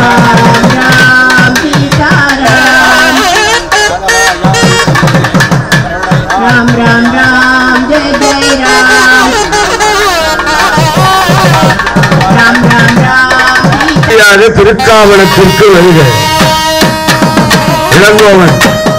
राम सीताराम राम राम राम जय जय राम राम राम राम முடியாத திருக்காவலத்திற்கு வருக இளங்கோவன்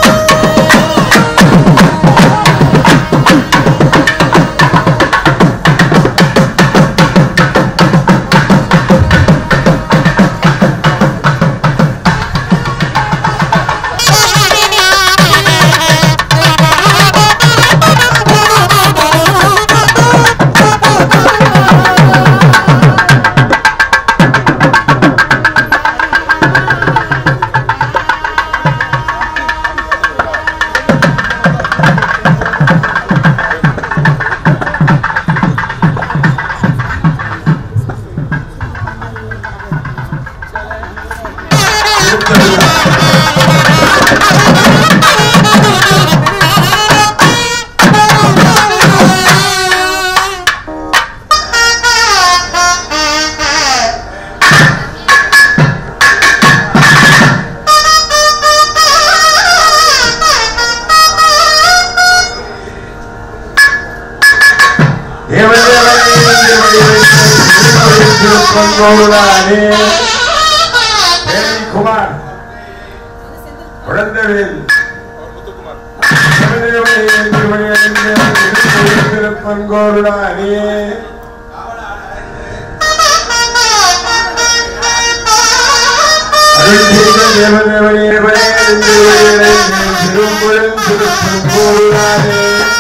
குமார் குழந்தைவேல் திருப்பங்கோருடானே திரும்புடன் திருப்பங்கோருடானே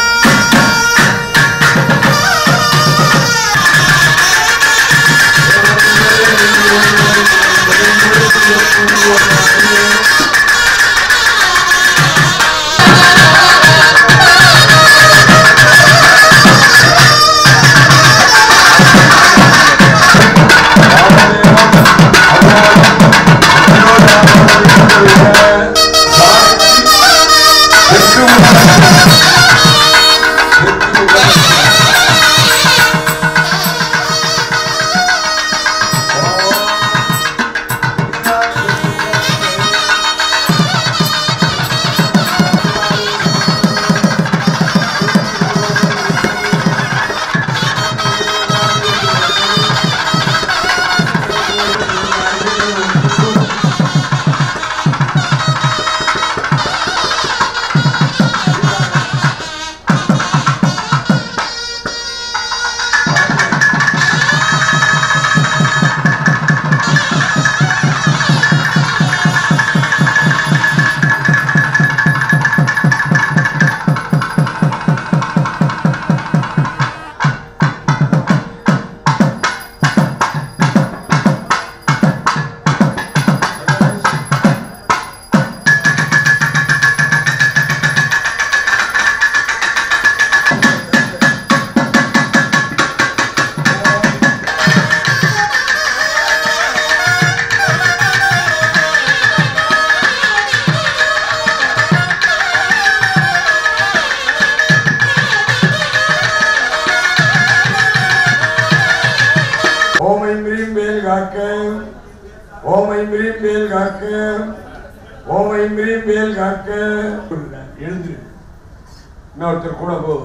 ஓமை மிரீம் மேல் காக்க ஓமை மிரீம் மேல் காக்க ஓமை மிரீம் மேல் காக்க எழுந்துரு இன்னொருத்தர் கூட போ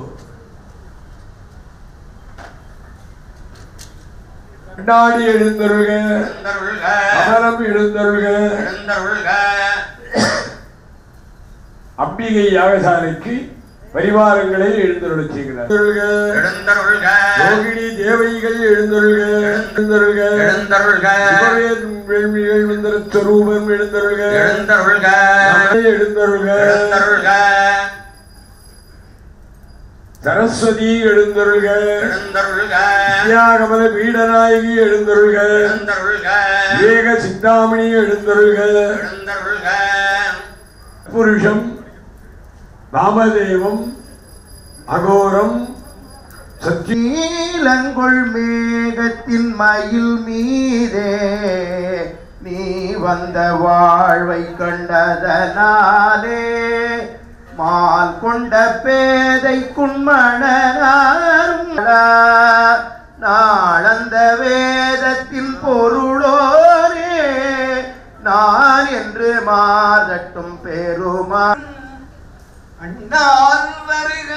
கண்ணாடி எழுந்தருள்க எழுந்தருள்க அகலம் எழுந்தருள்க எழுந்தருள்க அம்பிகை யாகசாலைக்கு பரிவாரங்களை எழுந்தருளச் செய்கிறார் எழுந்தருள்க ரோகிணி தேவைகள் எழுந்தருள்க எழுந்தருள்க எழுந்தருள்க சிவவேதம் வேள்விகள் மந்திர ஸ்வரூபம் எழுந்தருள்க எழுந்தருள்க எழுந்தருள்க எழுந்தருள்க சரஸ்வதி எழுந்தருள்க எழுந்தருள்க வித்யாகமல பீடநாயகி எழுந்தருள்க எழுந்தருள்க ஏக சிந்தாமணி எழுந்தருள்க எழுந்தருள்க புருஷம் ராமதேவம் அகோரம் சத்ய நீலங்கொள் மேகத்தின் மயில் மீதே நீ வந்த வாழ்வை கண்டதனாலே மால் கொண்ட பேதை குன்மணனாரும் நாளந்த வேதத்தின் பொருளோரே மாறட்டும் பெருமா அண்ணால் வருக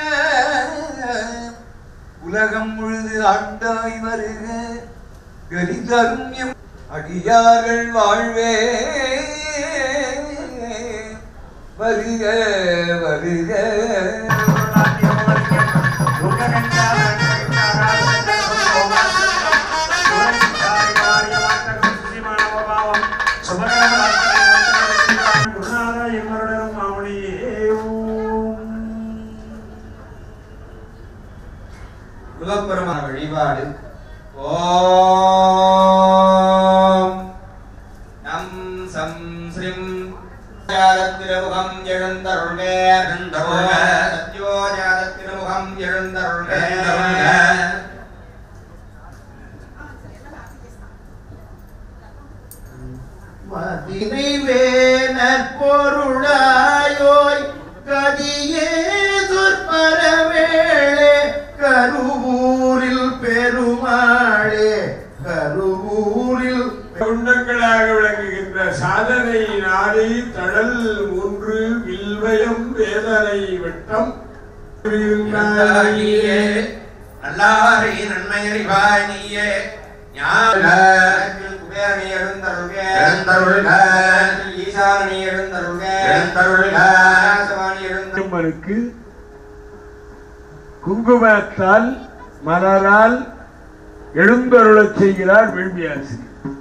உலகம் முழுது ஆண்டாய் வருக கதி தரும் எம் அடியார்கள் வாழ்வே வருக வருக முகப்பெருமான வழிபாடு ஓம் நம் சம் ஸ்ரீம் திருமுகம் எழுந்தருள்க எழுந்தருள்க. சத்யோஜாத திருமுகம் எழுந்தருள்க எழுந்தருள்க. மதினைவேனர் பொருளாயோய் கதியே சொற்பரவேளே கருவூரில் பெருமாளே கருவூரில் குண்டங்களாக விளங்குகின்ற சாதனை நாடி தழல் மூன்று வில்வயம் வேதனை வெட்டம் நீயே நல்லாரை நன்மை அறிவாய் நீயே ஞான குபேரனை எழுந்தருள்க எழுந்தருள்க. ஈசானனை எழுந்தருள்க எழுந்தருள்க. ஆகாசவாணி எழுந்தருள்க அம்மனுக்கு குங்குமத்தால் மலரால் எழுந்தருளச் செய்கிறார் வேள்வியாசி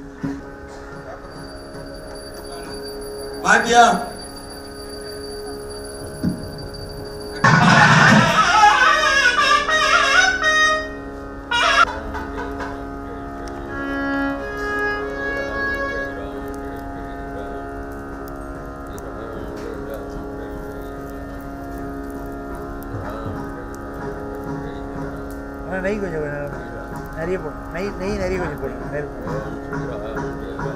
பாத்தியா நெய் கொஞ்சம் வேணும். நிறைய போடும் நெய் நெய் நிறைய கொஞ்சம் போடும் நெருப்பு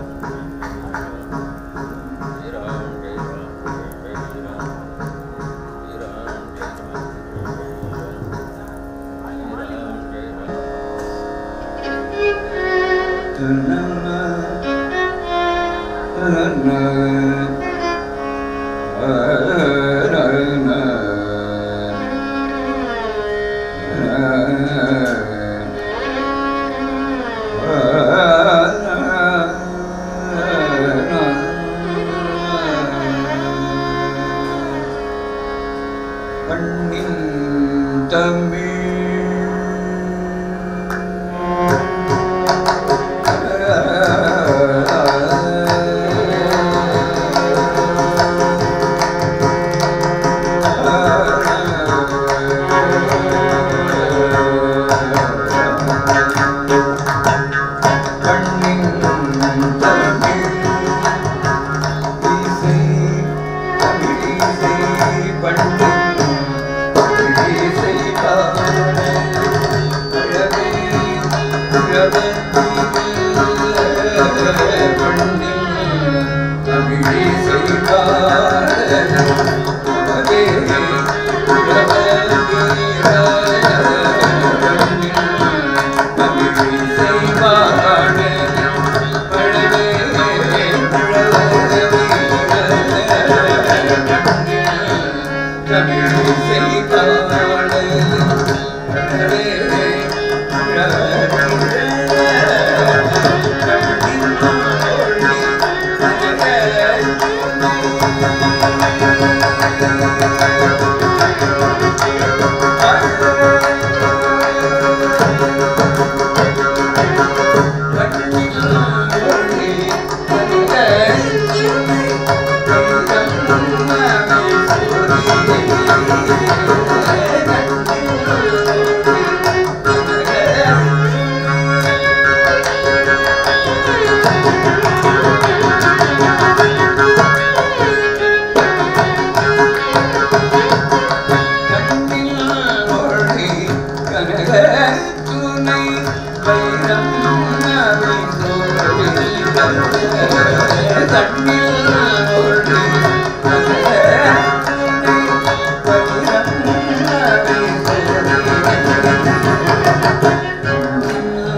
பண்ணின் தமிழ் பண்ணின் தமிழ் இசை தமிழிசை பண்ணின் தமிழிசை பாட அழகே பண்ணின் தமிழிசை பாட அழகே தமிழிசை பாட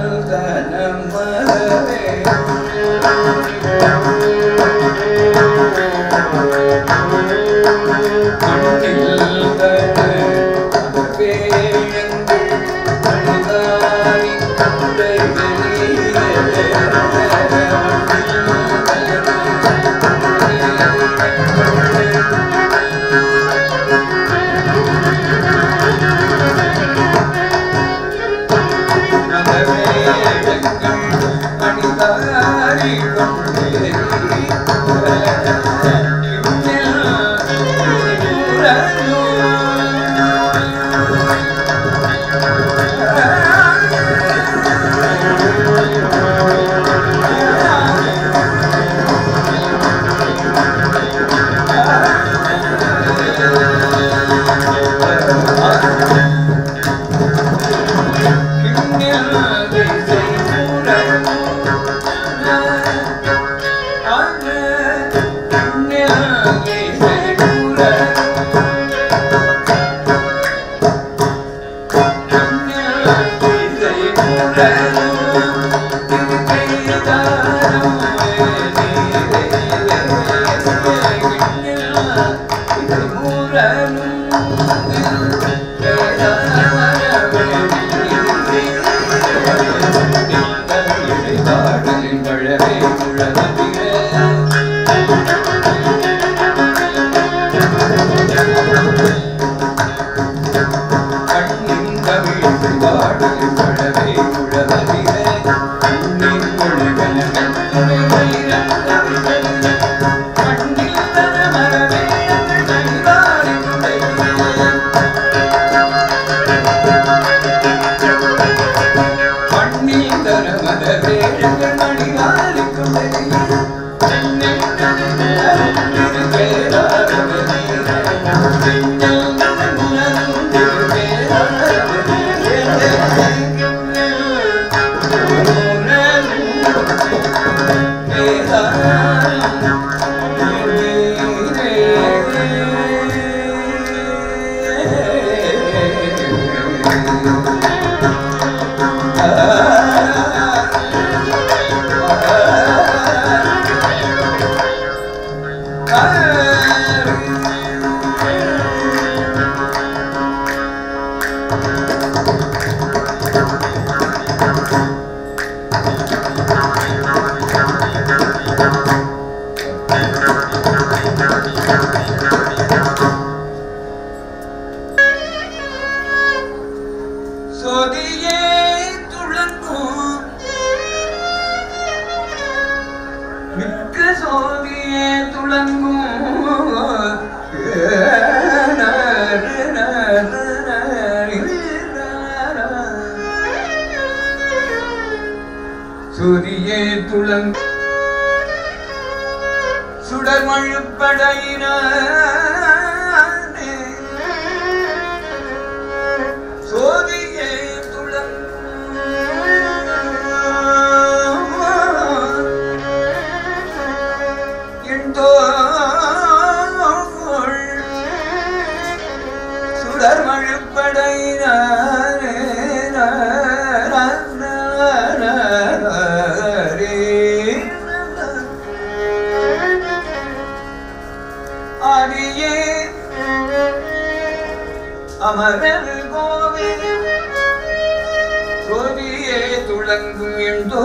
தனம் சொதியே துளங்கும் மிக்க சோதியே துளங்கும் சூரியே துளங் சுடர் மழுப்படையின சோதியே துளங்கோள் சுடர் மழுப்படையினாரே ஆதியே அமரர் கோவில் சோதியே துளங்கும் என்றோ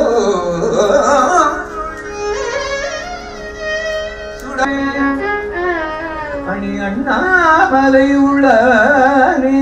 சுடை அணி அண்ணாமலை உள்ளாரே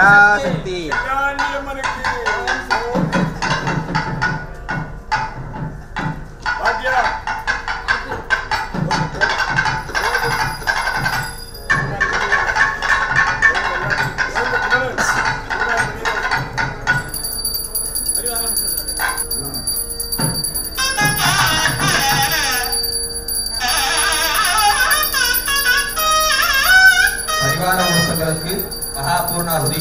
பராசக்தி கல்யாணியம்மனுக்கு பாக்கியா பரிவார உறுப்புகளுக்கு மகா பூர்ணாகுதி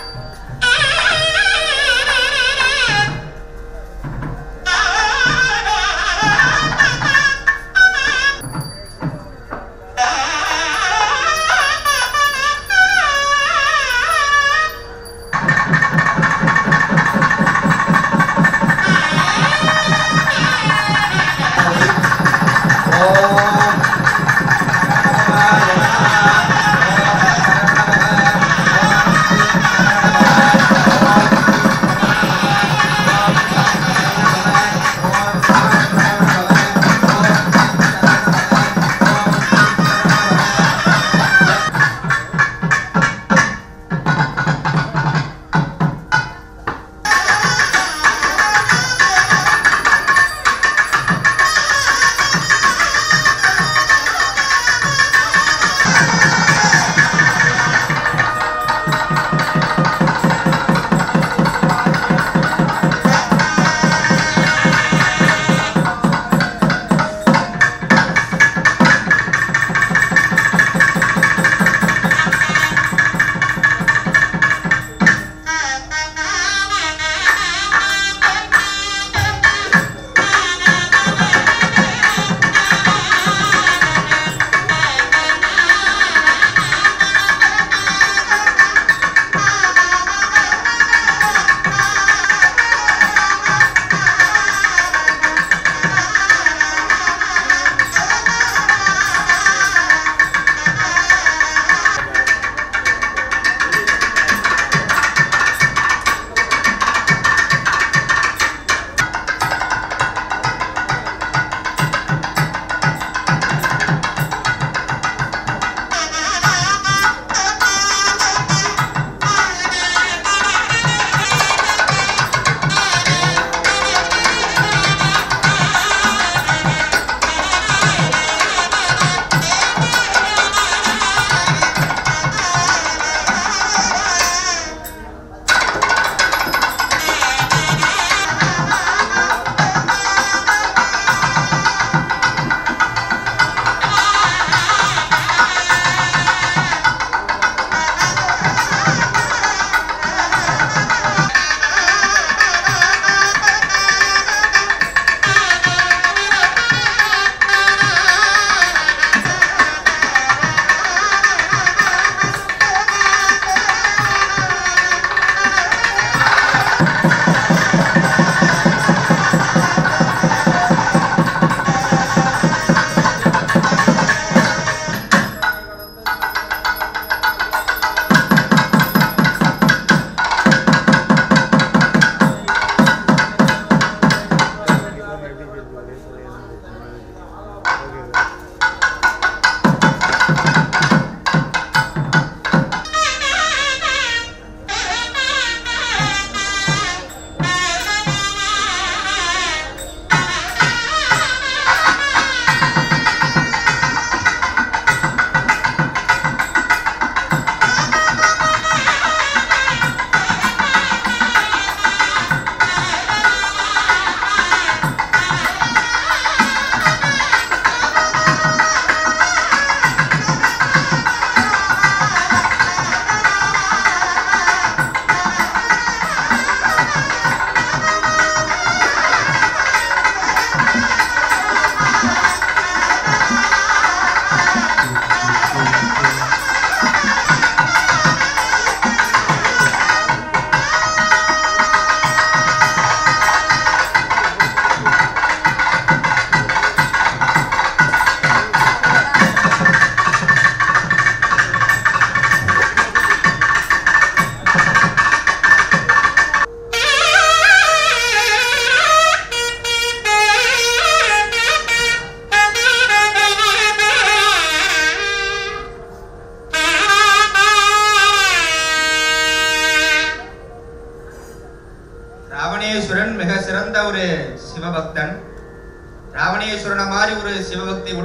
ஓம் ஆ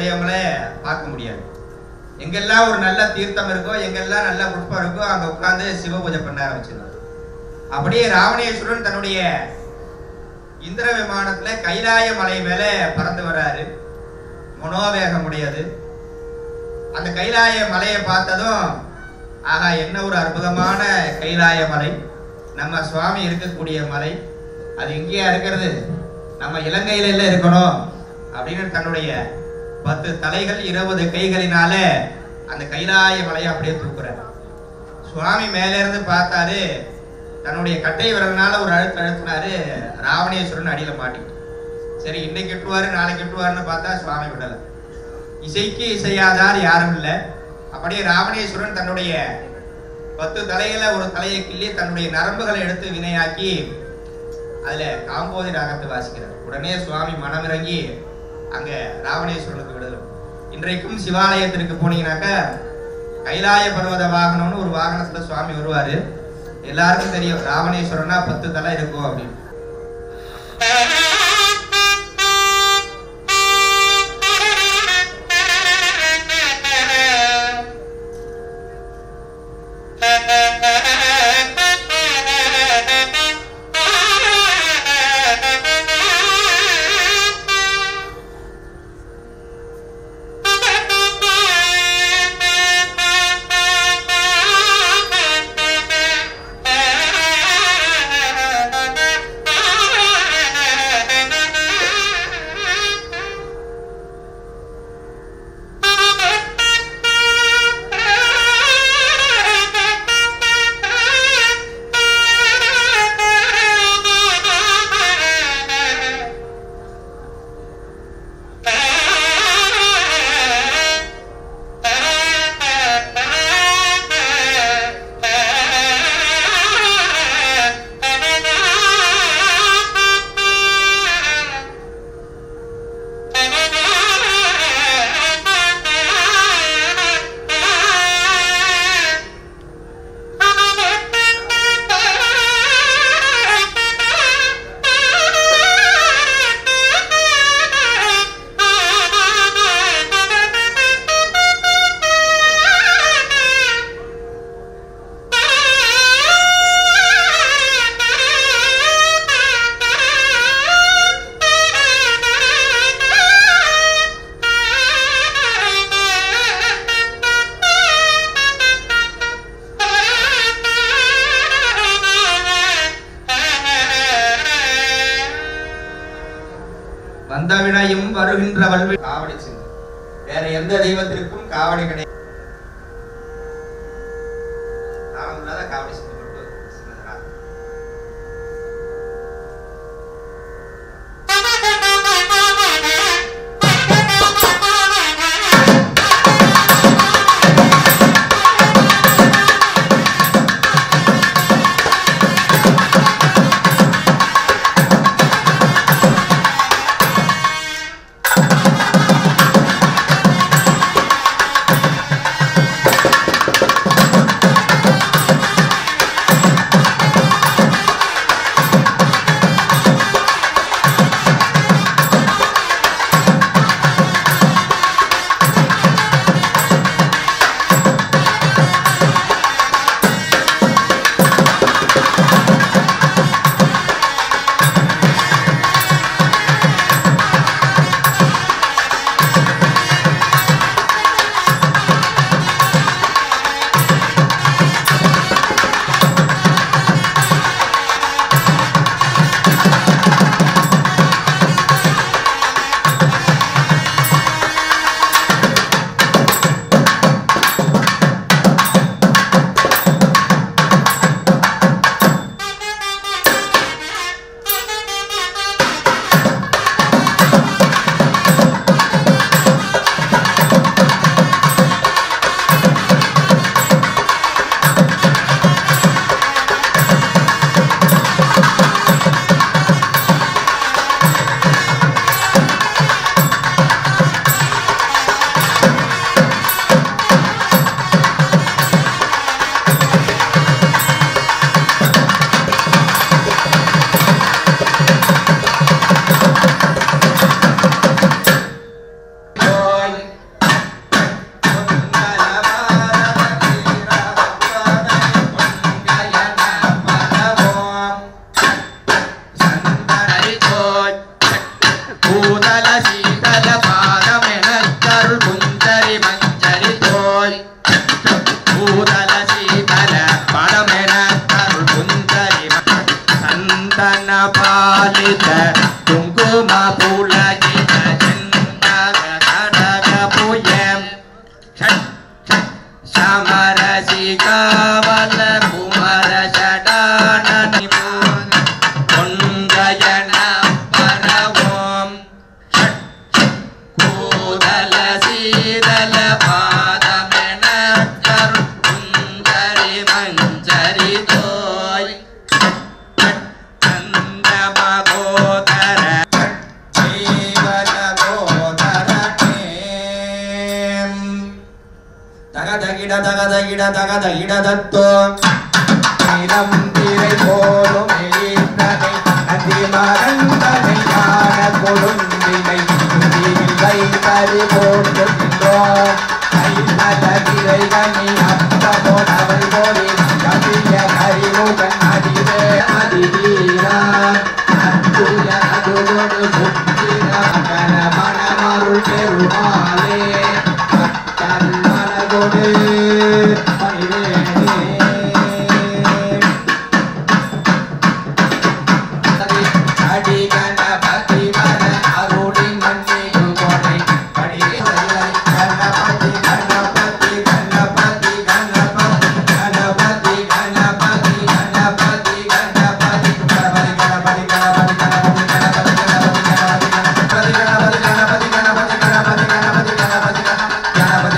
இருக்கக்கூடியவங்கள பார்க்க முடியாது எங்கெல்லாம் ஒரு நல்ல தீர்த்தம் இருக்கோ எங்கெல்லாம் நல்ல புஷ்பம் இருக்கோ அங்க உட்கார்ந்து சிவ பூஜை பண்ண ஆரம்பிச்சிருந்தார் அப்படியே ராவணேஸ்வரன் தன்னுடைய இந்திர விமானத்துல கைலாய மலை மேல பறந்து வராரு மனோவேகம் உடையது அந்த கைலாய மலையை பார்த்ததும் ஆகா என்ன ஒரு அற்புதமான கைலாய மலை நம்ம சுவாமி இருக்கக்கூடிய மலை அது எங்கேயா இருக்கிறது நம்ம இலங்கையில இல்ல இருக்கணும் அப்படின்னு தன்னுடைய பத்து தலைகள் இருபது கைகளினால அந்த கைலாய மலையை அப்படியே தூக்குறார் சுவாமி மேல இருந்து பார்த்தாரு தன்னுடைய கட்டை விரல்னால ஒரு அழுத்து அழுத்தினாரு ராவணேஸ்வரன் அடியில மாட்டிக்கிட்டு சரி இன்னைக்கு கெட்டுவாரு நாளைக்கு கெட்டுவாருன்னு பார்த்தா சுவாமி விடல இசைக்கு இசையாதார் யாரும் இல்லை அப்படியே ராவணேஸ்வரன் தன்னுடைய பத்து தலையில ஒரு தலையை கிள்ளி தன்னுடைய நரம்புகளை எடுத்து வினையாக்கி அதுல காம்போதி ராகத்தை வாசிக்கிறார் உடனே சுவாமி மனமிறங்கி அங்க ராவணேஸ்வரனுக்கு விடுதலை இன்றைக்கும் சிவாலயத்திற்கு போனீங்கன்னாக்கா கைலாய பர்வத வாகனம்னு ஒரு வாகனத்துல சுவாமி வருவாரு எல்லாருக்கும் தெரியும் ராவணேஸ்வரனா பத்து தலை இருக்கும் அப்படின்னு வந்த வினையும் வருகின்ற வல்வி காவடி சிந்து வேற எந்த தெய்வத்திற்கும் காவடி கிடையாது தாளம் இல்லாத காவடி சிந்து மட்டும் சின்னதா. Thank தகத கிட தகத கிட தகத கிட தத்தோ நிலம் திரை போலும் ஈந்தனை நதி மறந்தனை ஞான கொழுந்தினை துதியில் வைத்தறி போட்டுகின்றோம் கைநலகிரை கனி அத்தமோன் அவள் போடி கவிய கரிமுகன் அடிவே அதிவீரா அத்துய அதுவொடு சுத்திர மகன மணமருள் பெருமாளே அத்தல் மனதொடு பணிவேனே அடி கணபதி மன அருளி மன்னிடு கொடை படி கணபதி கணபதி கணபதி கணபதி கணபதி கணபதி கணபதி கணபதி கணபதி கணபதி கணபதி கணபதி கணபதி கணபதி கணபதி கணபதி கணபதி கணபதி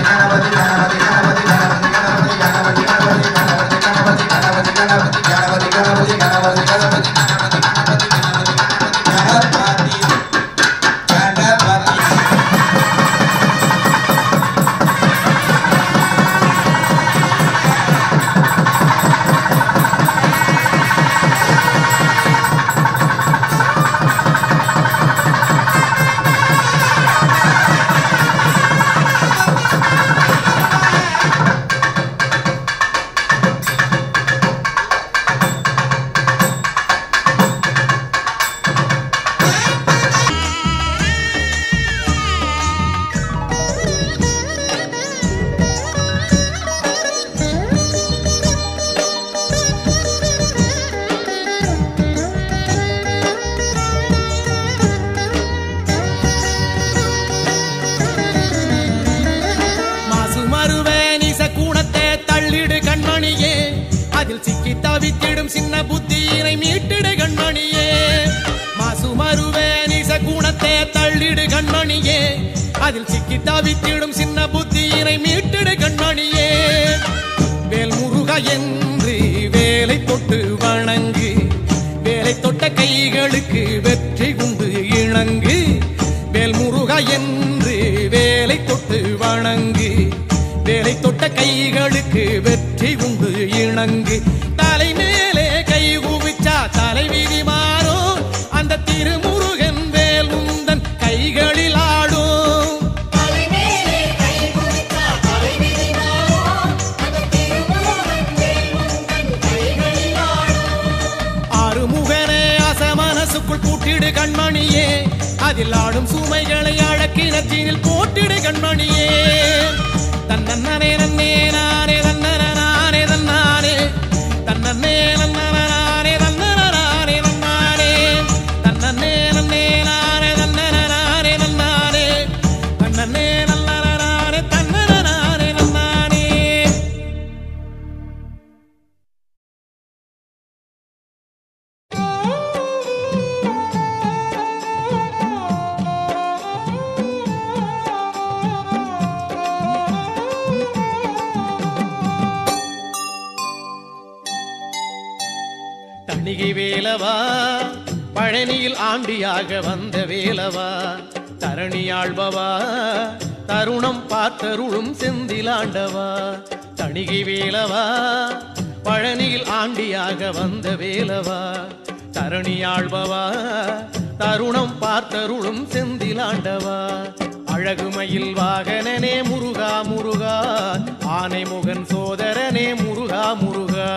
மாசு மறுவேனிச கூணத்தை தள்ளிடு கண்மணியே அதில் சிக்கி தவித்திடும் சின்ன புத்தியினை மீட்டிடு கண்மணியே மாசு மறுவேனிச கூணத்தை தள்ளிடு கண்மணியே அதில் சிக்கி தவித்திடும் சின்ன புத்தியினை மீட்டிடு கண்மணியே வேல் முருக என்று வேலை தொட்டு வணங்கு வேலை தொட்ட கைகளுக்கு வெற்றி உண்டு இணங்கு வேல் முருக என்று வேலை தொட்டு வணங்கு வேலை தொட்ட கைகளுக்கு வெற்றி உண்டு இணங்கு தலை மேலே கை குவிச்சா தலைவிதி மாறும் அந்த திருமுருகன் வேல் உந்தன் கைகளில் ஆடும் தலைமேலே கை குவித்தா தலைவிதி மாறும் அந்த திருமுருகன் வேல் உந்தன் கைகளில் ஆடும் ஆறுமுகனே அசமனசுக்குள் கூட்டிடு கண்மணியே அதில் ஆடும் சுமைகளை அழக்கிணத்தினில் போட்டிடு கண்மணியே தன்னே நன்னே நானே தன்னன நானே தன்னானே தன்னே நன்னன நானே தன்னன நானே நன்னானே தன்னே நன்னே நானே தன்னன நானே நன்னானே தன்னே நல்லன நானே தன்னன நானே நன்னானே தணிகை வேலவா பழனியில் ஆண்டியாக வந்த வேலவா தரணியாழ்பவா தருணம் பார்த்தருளும் செந்திலாண்டவா தணிகை வேலவா பழனியில் ஆண்டியாக வந்த வேலவா தரணியாழ்பவா தருணம் பார்த்தருளும் செந்திலாண்டவா அழகுமயில் வாகனனே முருகா முருகா ஆனை முகன் சோதரனே முருகா முருகா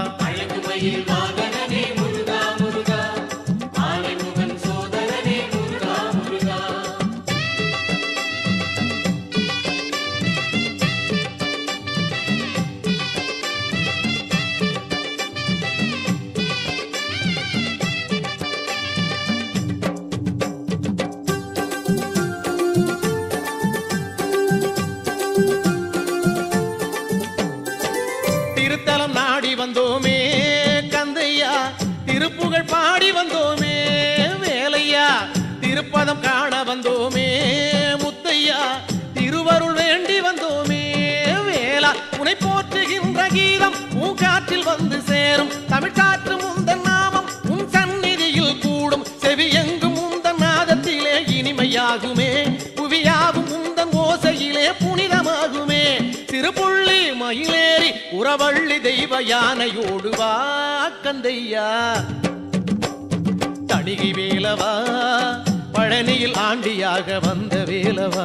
திருத்தலம் நாடி வந்தோமே கந்தையா திருப்புகழ் பாடி வந்தோமே வேலையா திருப்பதம் காண வந்தோமே முத்தையா திருவருள் வேண்டி வந்தோமே வேலா உனை போற்றுகின்ற கீதம் பூங்காற்றில் வந்து சேரும் தமிழ்காற்று முந்தன் நாமம் உன் சந்நிதியில் கூடும் செவியெங்கும் உந்தன் நாதத்திலே இனிமையாகுமே புவியாவும் உந்தன் ஓசையிலே புனிதமாகுமே திருப்புள்ளி மயிலேறி உறவள்ளி தெய்வ யானையோடு வா கந்தையா தணிகை வேலவா பழனியில் ஆண்டியாக வந்த வேலவா